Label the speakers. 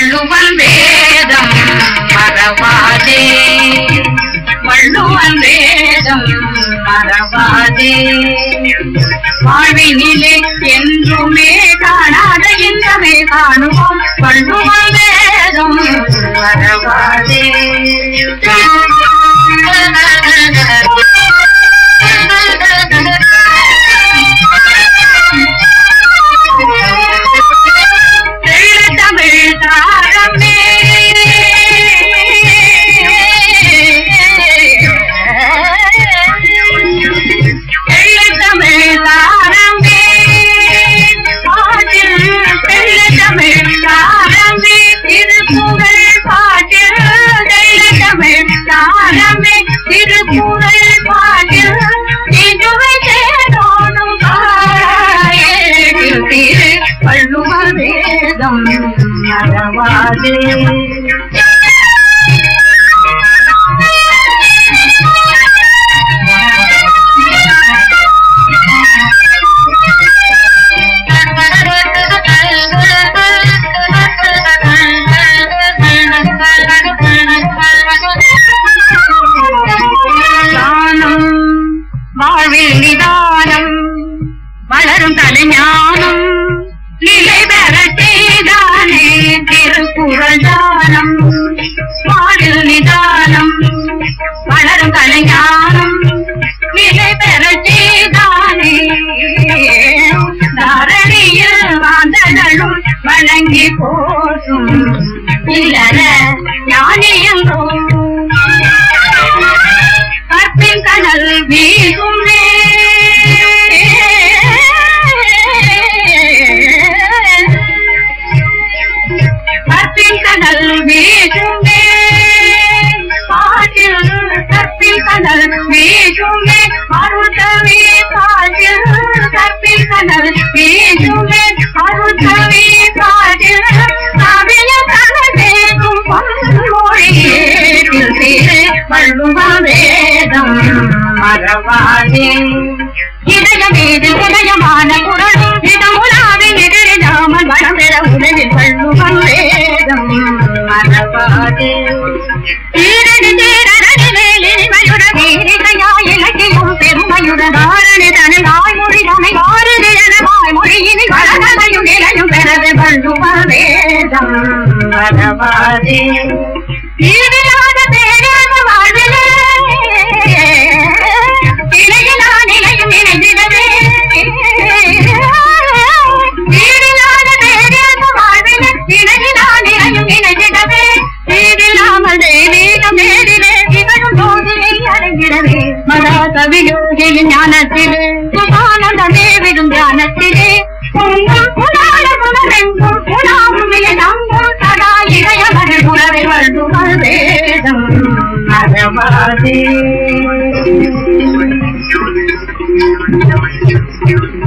Speaker 1: வள்ளுவன் வேதம் மறவாதே வள்ளுவன் வேதம் மறவாதே வாழ்வினிலே என்றுமே காணாத இன்பமே காணுவோம் வள்ளுவன் வேதம் மறவாதே தமிழ் தாரமே தமிழ் தாரமே பாட்டில் தெள்ள தமிழ் தாரமே திருப்புகழ் பாட்டில் தெள்ள தமிழ் தாரமே திருப்புகழ் பாட்டில் இதுவை தேடோடும் திரு வள்ளுவ வேதம் மறவாதே தானம் வாழ்வில் நிதானம் வளரும் தலைஞானம் நிலை பெற செய்தானே திருக்குறள் தானம் வாழ்வில் நிதானம் வளரும் கலைஞானம் நிலை பெற செய்தானே தரணியில் வாந்தகளும் வழங்கி போற்றும் இல்லற ஞானியங்கோ கற்பின் கடல் வீசுமே கற்பின் கடல் வீசுமே பாட்டில் கற்பின் கடல் வீசுமே அருத்தவி பாட்டில் கற்பின் கடல் வீசுமே அருத்தவி பாட்டில் கவிய கலதேகும் பொன்மொழியில் திரு வள்ளுவ வேதம் மறவாதே இதய மீது உதயமான குரலும் இதமுலாவி நிகழாமல் வளம் பெற உலகில் வள்ளுவம் வேதம் மறவாதே ஈரடி தீரடி இனிமையுட வீரிகையா இலக்கியும் பெருமையுட தாரணி தனி வாய்மொழி தனை வாருது என வாய்மொழியினி வளமையும் நிலையும் பெறவே வள்ளுவ வேதம் மறவாதே ஈடில்லாத பேராத வாழ்விலே இணையிலா நிலையும் இணைந்திடவே ஈடில்லாத பேராத வாழ்விலே இணையிலா நிலையும் இணைந்திடவே ஈடில்லாமல் தெய்வீகம் நேரிலே திகழும் போதிலே அடைந்திடவே மதா கவியோகியின் ஞானத்திலே சுகானந்தமே விடும் தியானத்திலே உங்கள் புலால குணமெங்கும் புலாமுமிய நம்பும் சதா இதயமது புலவை வள்ளுவர் வேதம் மறவாதே